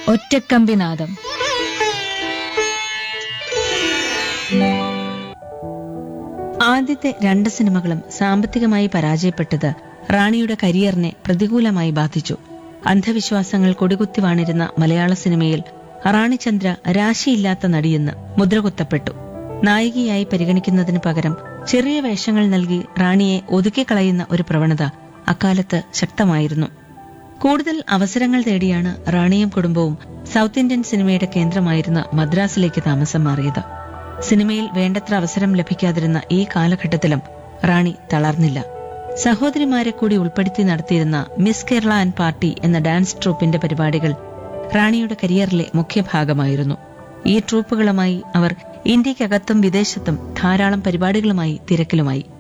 ഒറ്റക്കമ്പിനാദം ആദ്യത്തെ രണ്ട് സിനിമകളും സാമ്പത്തികമായി പരാജയപ്പെട്ടത് റാണിയുടെ കരിയറിനെ പ്രതികൂലമായി ബാധിച്ചു അന്ധവിശ്വാസങ്ങൾ കൊടികുത്തി വാണിരുന്ന മലയാള സിനിമയിൽ റാണിചന്ദ്ര രാശിയില്ലാത്ത നടിയെന്ന് മുദ്രകുത്തപ്പെട്ടു നായികയായി പരിഗണിക്കുന്നതിന് പകരം ചെറിയ വേഷങ്ങൾ നൽകി റാണിയെ ഒതുക്കിക്കളയുന്ന ഒരു പ്രവണത അക്കാലത്ത് ശക്തമായിരുന്നു കൂടുതൽ അവസരങ്ങൾ തേടിയാണ് റാണിയും കുടുംബവും സൗത്ത് ഇന്ത്യൻ സിനിമയുടെ കേന്ദ്രമായിരുന്ന മദ്രാസിലേക്ക് താമസം മാറിയത് സിനിമയിൽ വേണ്ടത്ര അവസരം ലഭിക്കാതിരുന്ന ഈ കാലഘട്ടത്തിലും റാണി തളർന്നില്ല സഹോദരിമാരെ കൂടി ഉൾപ്പെടുത്തി നടത്തിയിരുന്ന മിസ് കേരള ആൻഡ് പാർട്ടി എന്ന ഡാൻസ് ട്രൂപ്പിന്റെ പരിപാടികൾ റാണിയുടെ കരിയറിലെ മുഖ്യഭാഗമായിരുന്നു ഈ ട്രൂപ്പുകളുമായി അവർ ഇന്ത്യക്കകത്തും വിദേശത്തും ധാരാളം പരിപാടികളുമായി തിരക്കിലുമായി